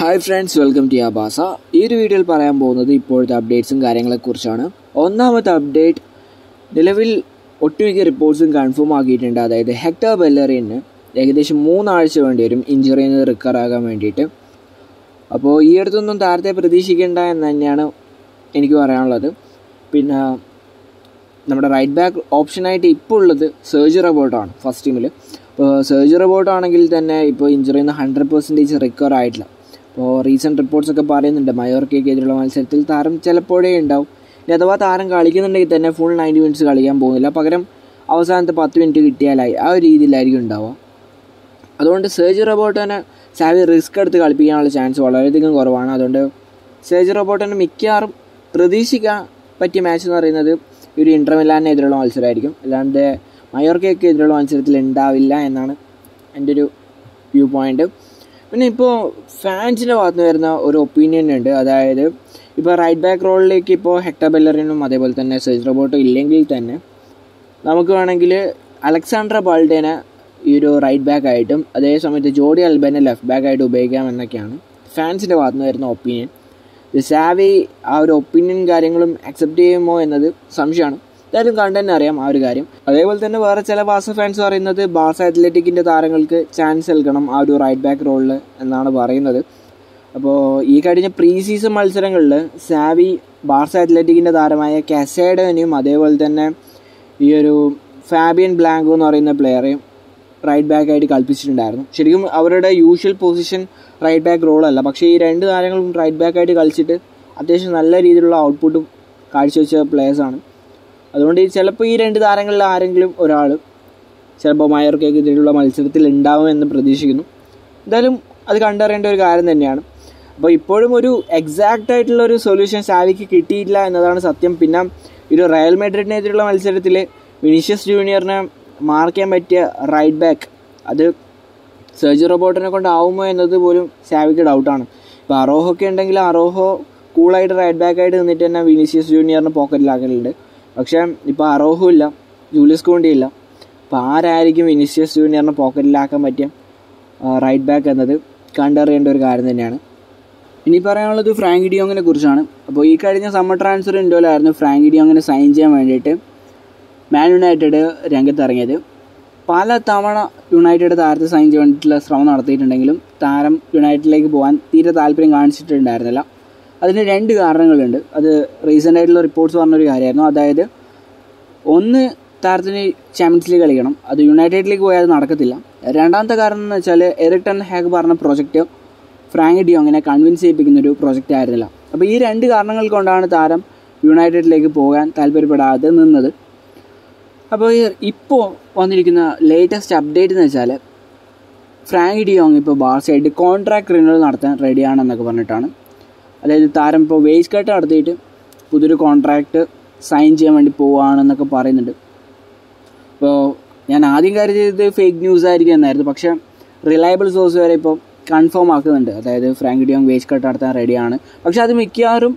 hi friends welcome to ആബാസ ഈ ഒരു വീഡിയോയിൽ പറയാൻ പോകുന്നത് ഇപ്പോഴത്തെ അപ്ഡേറ്റ്സും കാര്യങ്ങളെക്കുറിച്ചാണ് ഒന്നാമത്തെ അപ്ഡേറ്റ് നിലവിൽ ഒട്ടുമിക്ക റിപ്പോർട്ട്സും കൺഫേം ആക്കിയിട്ടുണ്ട് അതായത് ഹെക്ടർ ബെല്ലറിന് ഏകദേശം മൂന്നാഴ്ച വേണ്ടി വരും ഇഞ്ചുറിയിൽ നിന്ന് റിക്കവർ ആകാൻ വേണ്ടിയിട്ട് അപ്പോൾ ഈ അടുത്തൊന്നും താരത്തെ പ്രതീക്ഷിക്കേണ്ട എന്ന് തന്നെയാണ് എനിക്ക് പറയാനുള്ളത് പിന്നെ നമ്മുടെ റൈറ്റ് ബാക്ക് ഓപ്ഷനായിട്ട് ഇപ്പോൾ ഉള്ളത് സെർജി റബോട്ടാണ് ഫസ്റ്റ് ടീമിൽ അപ്പോൾ സെർജി റബോട്ട് ആണെങ്കിൽ തന്നെ ഇപ്പോൾ ഇഞ്ചുറിയിൽ നിന്ന് ഹൺഡ്രഡ് പെർസെൻറ്റേജ് റിക്കവർ ആയിട്ടില്ല അപ്പോൾ റീസെൻറ്റ് റിപ്പോർട്ട്സ് ഒക്കെ പറയുന്നുണ്ട് മയോർക്കെതിരെയുള്ള മത്സരത്തിൽ താരം ചിലപ്പോഴേ ഉണ്ടാവും ഇനി അഥവാ താരം കളിക്കുന്നുണ്ടെങ്കിൽ തന്നെ ഫുൾ നയൻറ്റി മിനിറ്റ്സ് കളിക്കാൻ പോകുന്നില്ല പകരം അവസാനത്തെ പത്ത് മിനിറ്റ് കിട്ടിയാലായി ആ ഒരു രീതിയിലായിരിക്കും ഉണ്ടാവുക അതുകൊണ്ട് സെർജി റോബോട്ടിനെ സാവി റിസ്ക് എടുത്ത് കളിപ്പിക്കാനുള്ള ചാൻസ് വളരെയധികം കുറവാണ് അതുകൊണ്ട് സെർജി റോബോട്ടിനെ മിക്കവാറും പ്രതീക്ഷിക്കാൻ പറ്റിയ മാച്ച് എന്ന് പറയുന്നത് ഒരു ഇൻ്റർമില്ലാനെതിരെയുള്ള മത്സരമായിരിക്കും അല്ലാണ്ട് മയോർക്കയ്ക്ക് എതിരെയുള്ള മത്സരത്തിൽ ഉണ്ടാവില്ല എന്നാണ് എൻ്റെ ഒരു വ്യൂ പോയിൻ്റ് പിന്നെ ഇപ്പോൾ ഫാൻസിൻ്റെ ഭാഗത്ത് നിന്ന് വരുന്ന ഒരു ഒപ്പീനിയൻ ഉണ്ട് അതായത് ഇപ്പോൾ റൈറ്റ് ബാക്ക് റോളിലേക്ക് ഇപ്പോൾ ഹെക്ടർ ബെല്ലറിനും അതേപോലെ തന്നെ സെർജി റോബോട്ടും ഇല്ലെങ്കിൽ തന്നെ നമുക്ക് വേണമെങ്കിൽ അലക്സാണ്ട്ര ബാൾഡേനെ ഈ ഒരു റൈറ്റ് ബാക്ക് ആയിട്ടും അതേ സമയത്ത് ജോഡി അൽബനെ ലെഫ്റ്റ് ബാക്ക് ആയിട്ട് ഉപയോഗിക്കാം എന്നൊക്കെയാണ് ഫാൻസിൻ്റെ ഭാഗത്ത് നിന്ന് വരുന്ന ഒപ്പീനിയൻ സാവി ആ ഒരു ഒപ്പീനിയൻ കാര്യങ്ങളും അക്സെപ്റ്റ് ചെയ്യുമോ എന്നത് സംശയമാണ് എന്തായാലും കണ്ടു തന്നെ അറിയാം ആ ഒരു കാര്യം അതേപോലെ തന്നെ വേറെ ചില ബാസ ഫാൻസ് പറയുന്നത് ബാസ അത്ലറ്റിക്കിൻ്റെ താരങ്ങൾക്ക് ചാൻസ് നൽകണം ആ ഒരു റൈറ്റ് ബാക്ക് റോളിൽ എന്നാണ് പറയുന്നത് അപ്പോൾ ഈ കഴിഞ്ഞ പ്രീ സീസൺ മത്സരങ്ങളിൽ സാവി ബാർസ അത്ലറ്റിക്കിൻ്റെ താരമായ കെസേഡനെയും അതേപോലെ തന്നെ ഈ ഒരു ഫാബിയൻ ബ്ലാങ്കോ എന്ന് പറയുന്ന പ്ലെയറെയും റൈറ്റ് ബാക്ക് ആയിട്ട് കളിപ്പിച്ചിട്ടുണ്ടായിരുന്നു ശരിക്കും അവരുടെ യൂഷ്വൽ പൊസിഷൻ റൈറ്റ് ബാക്ക് റോളല്ല പക്ഷേ ഈ രണ്ട് താരങ്ങളും റൈറ്റ് ബാക്ക് ആയിട്ട് കളിച്ചിട്ട് അത്യാവശ്യം നല്ല രീതിയിലുള്ള ഔട്ട്പുട്ടും കാഴ്ചവെച്ച പ്ലേയേഴ്സാണ് അതുകൊണ്ട് ഈ ചിലപ്പോൾ ഈ രണ്ട് താരങ്ങളിൽ ആരെങ്കിലും ഒരാൾ ചിലപ്പോൾ മയർക്കെതിരെയുള്ള മത്സരത്തിൽ ഉണ്ടാവുമെന്ന് പ്രതീക്ഷിക്കുന്നു എന്തായാലും അത് കണ്ടറിയേണ്ട ഒരു കാര്യം തന്നെയാണ് അപ്പോൾ ഇപ്പോഴും ഒരു എക്സാക്റ്റ് ആയിട്ടുള്ള ഒരു സൊല്യൂഷൻ സാവിക്ക് കിട്ടിയില്ല എന്നതാണ് സത്യം പിന്നെ ഒരു റയൽ മെഡ്രിഡിനെതിരെയുള്ള മത്സരത്തിൽ വിനീഷ്യസ് ജൂനിയറിനെ മാർക്ക് ചെയ്യാൻ പറ്റിയ റൈറ്റ് ബാക്ക് അത് സെർജി റോബോട്ടിനെ കൊണ്ടാവുമോ എന്നത് പോലും സാവിക്ക് ഡൗട്ടാണ് ഇപ്പോൾ അറോഹോ ഒക്കെ ഉണ്ടെങ്കിൽ അറോഹോ കൂളായിട്ട് റൈറ്റ് ബാക്ക് ആയിട്ട് നിന്നിട്ട് തന്നെ വിനീഷ്യസ് ജൂനിയറിനെ പോക്കറ്റിലാക്കലുണ്ട് പക്ഷേ ഇപ്പോൾ അറോഹോ ഇല്ല ജൂലിയസ് കോണ്ടി ഇല്ല അപ്പോൾ ആരായിരിക്കും വിനീഷ്യസ് ജൂനിയറിനെ പോക്കറ്റിലാക്കാൻ പറ്റിയ റൈറ്റ് ബാക്ക് എന്നത് കണ്ടറിയേണ്ട ഒരു കാര്യം തന്നെയാണ് ഇനി പറയാനുള്ളത് ഫ്രാങ്കി ഡിയോങ്ങിനെ കുറിച്ചാണ് അപ്പോൾ ഈ കഴിഞ്ഞ സമ്മർ ട്രാൻസ്ഫർ ഇൻഡോയിലായിരുന്നു ഫ്രാങ്കി ഡിയോങ്ങിനെ സൈൻ ചെയ്യാൻ വേണ്ടിയിട്ട് മാൻ യുണൈറ്റഡ് രംഗത്തിറങ്ങിയത് പല തവണ യുണൈറ്റഡ് താരത്തെ സൈൻ ചെയ്യാൻ വേണ്ടിയിട്ടുള്ള ശ്രമം നടത്തിയിട്ടുണ്ടെങ്കിലും താരം യുണൈറ്റഡിലേക്ക് പോകാൻ തീരെ താല്പര്യം കാണിച്ചിട്ടുണ്ടായിരുന്നില്ല അതിന് രണ്ട് കാരണങ്ങളുണ്ട് അത് റീസെൻ്റ് ആയിട്ടുള്ള റിപ്പോർട്ട്സ് പറഞ്ഞൊരു കാര്യമായിരുന്നു അതായത് ഒന്ന് താരത്തിന് ചാമ്പ്യൻസ് ലീഗ് കളിക്കണം അത് യുണൈറ്റഡിലേക്ക് പോയാൽ അത് നടക്കത്തില്ല രണ്ടാമത്തെ കാരണം എന്ന് വെച്ചാൽ എറിക്ടൺ ഹാഗ് പറഞ്ഞ പ്രൊജക്റ്റ് ഫ്രാങ്ക് ഡിയോങ്ങിനെ കൺവിൻസ് ചെയ്യിപ്പിക്കുന്ന ഒരു പ്രൊജക്റ്റ് ആയിരുന്നില്ല അപ്പോൾ ഈ രണ്ട് കാരണങ്ങൾ കൊണ്ടാണ് താരം യുണൈറ്റഡിലേക്ക് പോകാൻ താല്പര്യപ്പെടാതെ നിന്നത് അപ്പോൾ ഇപ്പോൾ വന്നിരിക്കുന്ന ലേറ്റസ്റ്റ് അപ്ഡേറ്റ് എന്ന് വെച്ചാൽ ഫ്രാങ്ക് ഡിയോങ് ഇപ്പോൾ ബാർസയായിട്ട് കോൺട്രാക്ട് റിന്യൂവൽ നടത്താൻ റെഡിയാണെന്നൊക്കെ പറഞ്ഞിട്ടാണ് അതായത് താരം ഇപ്പോൾ വേജ് കട്ട് നടത്തിയിട്ട് പുതിയൊരു കോൺട്രാക്റ്റ് സൈൻ ചെയ്യാൻ വേണ്ടി പോവുകയാണെന്നൊക്കെ പറയുന്നുണ്ട് അപ്പോൾ ഞാൻ ആദ്യം കരുതിയത് ഫേക്ക് ന്യൂസ് ആയിരിക്കും എന്നായിരുന്നു പക്ഷേ റിലയബിൾ സോഴ്സ് വരെ ഇപ്പോൾ കൺഫേം ആക്കുന്നുണ്ട് അതായത് ഫ്രാങ്ക് ഡിയോങ് വേജ് കട്ട് നടത്താൻ റെഡിയാണ് പക്ഷേ അത് മിക്കവാറും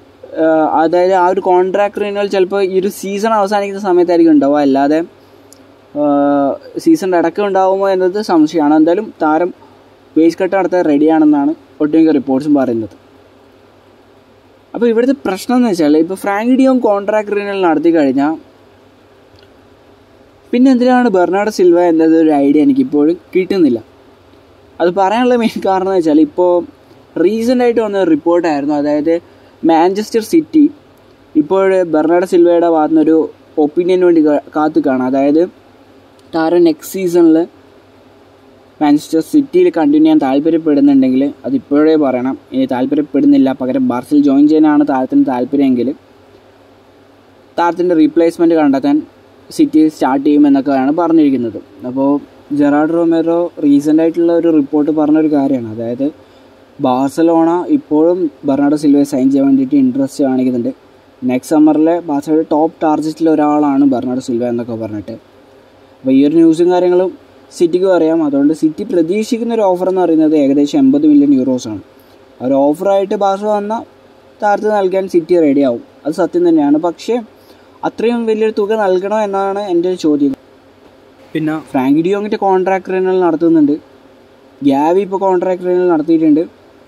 അതായത് ആ ഒരു കോൺട്രാക്ട് റിന്യൂവൽ ചിലപ്പോൾ ഈ ഒരു സീസൺ അവസാനിക്കുന്ന സമയത്തായിരിക്കും ഉണ്ടാവുക അല്ലാതെ സീസണിൻ്റെ ഇടയ്ക്ക് ഉണ്ടാവുമോ എന്നത് സംശയമാണ് എന്തായാലും താരം വേജ് കട്ട് നടത്താൻ റെഡിയാണെന്നാണ് ഒട്ടുമിക്ക റിപ്പോർട്ട്സും പറയുന്നത് അപ്പോൾ ഇവിടുത്തെ പ്രശ്നം എന്ന് വെച്ചാൽ ഇപ്പോൾ ഫ്രാങ്ക് ഡിയോങ് കോൺട്രാക്ട് റിന്യൂവൽ നടത്തി കഴിഞ്ഞാൽ പിന്നെ എന്തിനാണ് ബെർണാഡ് സിൽവ എന്നത് ഒരു ഐഡിയ എനിക്കിപ്പോഴും കിട്ടുന്നില്ല അത് പറയാനുള്ള മെയിൻ കാരണം എന്ന് വെച്ചാൽ ഇപ്പോൾ റീസെൻ്റ് ആയിട്ട് വന്ന റിപ്പോർട്ടായിരുന്നു അതായത് മാഞ്ചസ്റ്റർ സിറ്റി ഇപ്പോൾ ബെർണാഡ് സിൽവയുടെ ഭാഗത്തു നിന്നൊരു ഒപ്പീനിയന് വേണ്ടി കാത്തു കാണാം അതായത് താരം നെക്സ്റ്റ് സീസണിൽ മാഞ്ചസ്റ്റർ സിറ്റിയിൽ കണ്ടിന്യൂ ചെയ്യാൻ താല്പര്യപ്പെടുന്നുണ്ടെങ്കിൽ അത് ഇപ്പോഴേ പറയണം ഇനി താല്പര്യപ്പെടുന്നില്ല പകരം ബാർസിൽ ജോയിൻ ചെയ്യാനാണ് താരത്തിന് താല്പര്യമെങ്കിൽ താരത്തിൻ്റെ റീപ്ലേസ്മെൻറ്റ് കണ്ടെത്താൻ സിറ്റി സ്റ്റാർട്ട് ചെയ്യുമെന്നൊക്കെയാണ് പറഞ്ഞിരിക്കുന്നത് അപ്പോൾ ജെറാഡ് റൊമേറോ റീസെൻ്റ് ആയിട്ടുള്ള ഒരു റിപ്പോർട്ട് പറഞ്ഞൊരു കാര്യമാണ് അതായത് ബാർസലോണ ഇപ്പോഴും ബെർണാഡോ സിൽവയെ സൈൻ ചെയ്യാൻ വേണ്ടിയിട്ട് ഇൻട്രസ്റ്റ് കാണിക്കുന്നുണ്ട് നെക്സ്റ്റ് സമ്മറിലെ ബാർസയുടെ ടോപ്പ് ടാർജറ്റിൽ ഒരാളാണ് ബെർണാഡോ സിൽവ എന്നൊക്കെ പറഞ്ഞിട്ട് അപ്പോൾ ഈ ഒരു ന്യൂസും കാര്യങ്ങളും സിറ്റിക്കും അറിയാം അതുകൊണ്ട് സിറ്റി പ്രതീക്ഷിക്കുന്ന ഒരു ഓഫർ എന്ന് പറയുന്നത് ഏകദേശം എൺപത് മില്യൺ യൂറോസാണ് ആ ഒരു ഓഫറായിട്ട് ബാർസ വന്ന താരത്തിന് നൽകാൻ സിറ്റി റെഡിയാവും അത് സത്യം തന്നെയാണ് പക്ഷേ അത്രയും വലിയൊരു തുക നൽകണോ എന്നാണ് എൻ്റെ ഒരു ചോദ്യം പിന്നെ ഫ്രാങ്ക് ഡിയോങ്ങിൻ്റെ കോൺട്രാക്ട് റിന്യൂവൽ നടത്തുന്നുണ്ട് ഗ്യാവി ഇപ്പോൾ കോൺട്രാക്ട് റിന്യൂവൽ നടത്തിയിട്ടുണ്ട്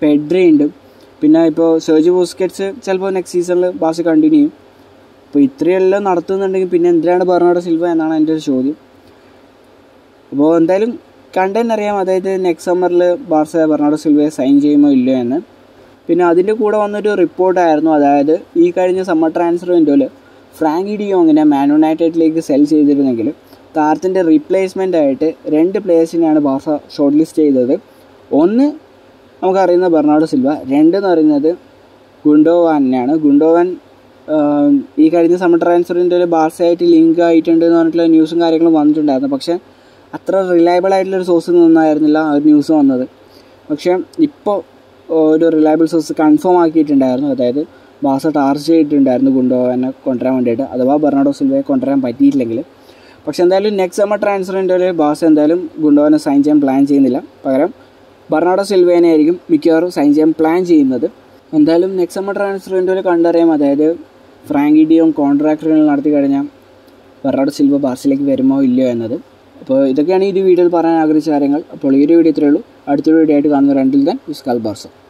പെഡ്രി ഉണ്ട് പിന്നെ ഇപ്പോൾ സെർജി ബോസ്കറ്റ്സ് ചിലപ്പോൾ നെക്സ്റ്റ് സീസണിൽ ബാസ കണ്ടിന്യൂ ചെയ്യും അപ്പോൾ ഇത്രയെല്ലാം നടത്തുന്നുണ്ടെങ്കിൽ പിന്നെ എന്തിനാണ് ബെർണാഡോ സിൽവ എന്നാണ് എൻ്റെ ഒരു ചോദ്യം അപ്പോൾ എന്തായാലും കണ്ടന്റ് അറിയാം അതായത് നെക്സ്റ്റ് സമ്മറിൽ ബാർസ ബെർണാഡോ സിൽവയെ സൈൻ ചെയ്യുമോ ഇല്ലയോ എന്ന് പിന്നെ അതിൻ്റെ കൂടെ വന്നൊരു റിപ്പോർട്ടായിരുന്നു അതായത് ഈ കഴിഞ്ഞ സമ്മർ ട്രാൻസ്ഫർ വിൻഡോയിൽ ഫ്രാങ്കി ഡിയോങ്ങിനെ മാൻ യുണൈറ്റഡിലേക്ക് സെൽ ചെയ്തിരുന്നെങ്കിൽ താരത്തിൻ്റെ റീപ്ലേസ്മെൻ്റ് ആയിട്ട് രണ്ട് പ്ലേയേഴ്സിനെയാണ് ബാർസ ഷോർട്ട് ലിസ്റ്റ് ചെയ്തത് ഒന്ന് നമുക്കറിയുന്ന ബെർണാഡോ സിൽവ രണ്ട് എന്ന് പറയുന്നത് ഗുണ്ടോവാനാണ് ഗുണ്ടോവാൻ ആഹ്, ഈ കഴിഞ്ഞ സമ്മർ ട്രാൻസ്ഫറിൻ്റെ ഒരു ബാർസയായിട്ട് ലിങ്ക് ആയിട്ടുണ്ട് എന്ന് പറഞ്ഞിട്ടുള്ള ന്യൂസും കാര്യങ്ങളും വന്നിട്ടുണ്ടായിരുന്നു പക്ഷേ അത്ര റിലയബിൾ ആയിട്ടുള്ളൊരു സോഴ്സിൽ നിന്നായിരുന്നില്ല ആ ഒരു ന്യൂസ് വന്നത് പക്ഷേ ഇപ്പോൾ ഒരു റിലയബിൾ സോഴ്സ് കൺഫേം ആക്കിയിട്ടുണ്ടായിരുന്നു അതായത് ബാസ ടാർച്ച് ചെയ്തിട്ടുണ്ടായിരുന്നു ഗുണ്ടോവാനെ കൊണ്ടുവരാൻ വേണ്ടിയിട്ട് അഥവാ ബെർണാഡോ സിൽവയെ കൊണ്ടുവരാൻ പറ്റിയിട്ടില്ലെങ്കിൽ പക്ഷേ എന്തായാലും നെക്സ്റ്റ് സമ്മർ ട്രാൻസ്ഫറിൻ്റെ ഒരു ബാസ എന്തായാലും ഗുണ്ടോവാനെ സൈൻ ചെയ്യാൻ പ്ലാൻ ചെയ്യുന്നില്ല പകരം ബെർണാഡോ സിൽവേനെ ആയിരിക്കും മിക്കവാറും സൈൻ ചെയ്യാൻ പ്ലാൻ ചെയ്യുന്നത് എന്തായാലും നെക്സ്റ്റ് സമ്മർ ട്രാൻസ്ഫർ വിൻഡോയിൽ കണ്ടറിയാം അതായത് ഫ്രാങ്കി ഡിയോം കോൺട്രാക്ട് റിന്യൂവൽ നടത്തി കഴിഞ്ഞാൽ ബെർണാഡോ സിൽവ ബാർസിലേക്ക് വരുമോ ഇല്ലയോ എന്നത് അപ്പോൾ ഇതൊക്കെയാണ് ഈ ഒരു വീഡിയോയിൽ പറയാൻ ആഗ്രഹിച്ച കാര്യങ്ങൾ അപ്പോൾ ഈ ഒരു വീഡിയോ ഇത്രയേ ഉള്ളൂ അടുത്തൊരു വീഡിയോ ആയിട്ട് കാണുന്ന രണ്ടിൽ തന്നെ വിസ്കാൽ ബാർസ